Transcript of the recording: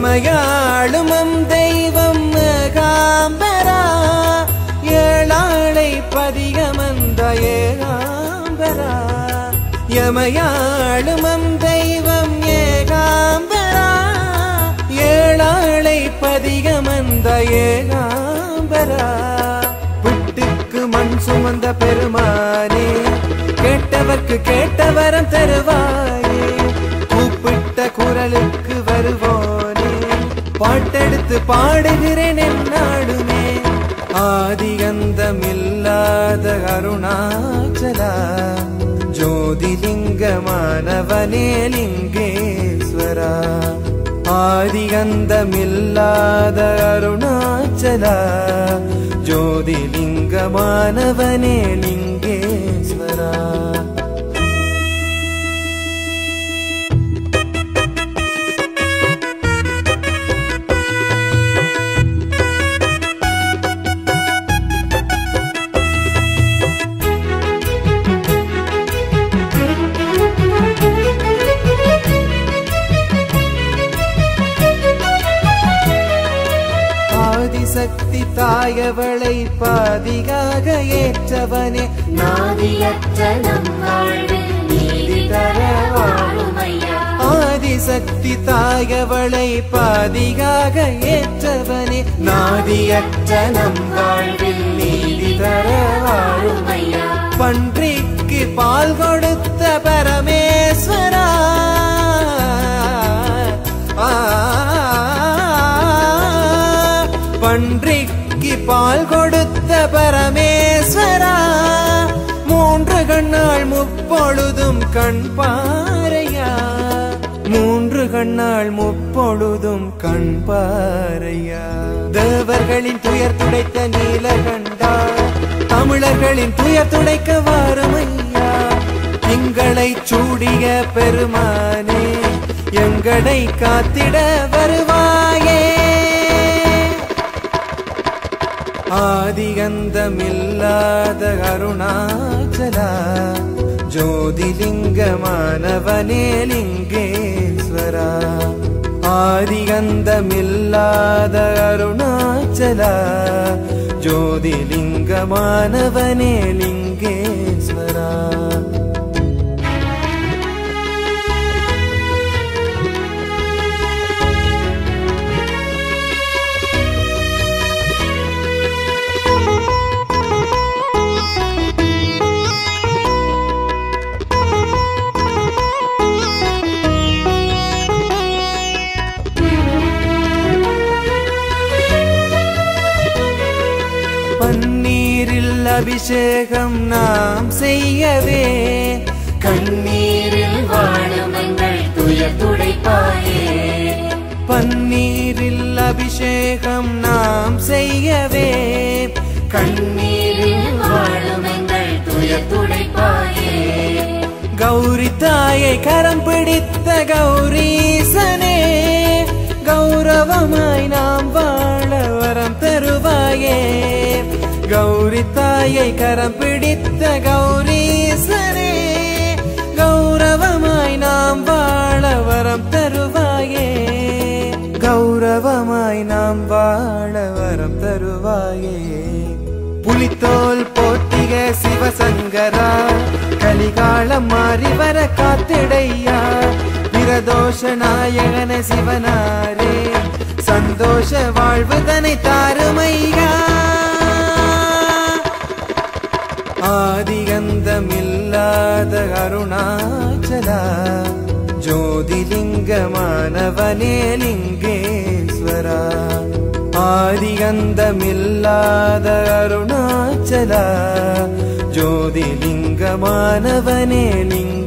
எமையாளுமம் தெய்வம் ஏகாம்பரா ஏழாளை பதிகமந்த ஏகாம்பரா எமையாளுமம் தெய்வம் ஏகாம்பரா ஏழாளை பதிகமந்த ஏகாம்பரா விட்டுக்கு மண் சுமந்த பெருமானே கேட்டவர்க்கு கேட்டவரம் தருவாயே கூப்பிட்ட குரலுக்கு வருவோனே பாட்டெடுத்து பாடுகிறேன் என்னாடுமே ஆதிகந்தமில்லாத அருணாச்சலா ஜோதிலிங்கமானவனே லிங்கேஸ்வரா ஆதிகந்தமில்லாத அருணாச்சலா ஜோதிலிங்கமானவனே லிங்கேஸ்வரா ஆதிசக்தி தாயவளை பாதியாக ஏற்றவனே நாதியற்ற நம் வாழ்வில் நீதி தர வாழுமையா ஆதிசக்தி தாயவளை பாதியாக ஏற்றவனே நாதியற்ற நம் வாழ்வில் நீதி தர வாழும் வாழுமையா பன்றிக்கு பால் கொடுத்த பரமேஸ்வரா ஆ, பன்றிக்கு பால் கொடுத்த பரமேஸ்வரா மூன்று கண்ணாள் முப்பொழுதும் கண் பாறையா மூன்று கண்ணாள் முப்பொழுதும் கண் பாறையா தேவர்களின் துயர் துடைத்த நீலகண்டா தமிழர்களின் துயர் துடைக்க வாருமையா எங்களை சூடிய பெருமானே எங்களை காத்திட வருவாயே ஆதிகந்தமில்லாத அருணாச்சலா ஜோதிலிங்கமானவனே லிங்கேஸ்வரா ஆதிகந்தமில்லாத அருணாச்சலா ஜோதிலிங்கமானவனே லிங்கேஸ்வரா பன்னீரில் அபிஷேகம் நாம் செய்யவே கண்ணீரில் வாழும் எங்கள் துயர் துடைப்பாயே பன்னீரில் அபிஷேகம் நாம் செய்யவே கண்ணீரில் வாழும் எங்கள் துயர் துடைப்பாயே கௌரி தாயை கரம் பிடித்த கௌரீசனே கௌரவமாய் நாம் வாழ வரம் தருவாயே கௌரி தாயை கரம் பிடித்த கௌரீசனே கௌரவமாய் நாம் வாழ வரம் தருவாயே கௌரவமாய் நாம் வாழ வரம் தருவாயே புலித்தோல் போட்டிய சிவசங்கரா கலிகாலம் மாறி வர காத்திடையா பிரதோஷ நாயகன சிவனாரே சந்தோஷ வாழ்வுதனை தாருமையா ஆதிகந்தமில்லாத அருணாச்சலா ஜோதிலிங்கமானவனே லிங்கேஸ்வரா ஆதிகந்தமில்லாத அருணாச்சலா ஜோதிலிங்கமானவனே லிங்க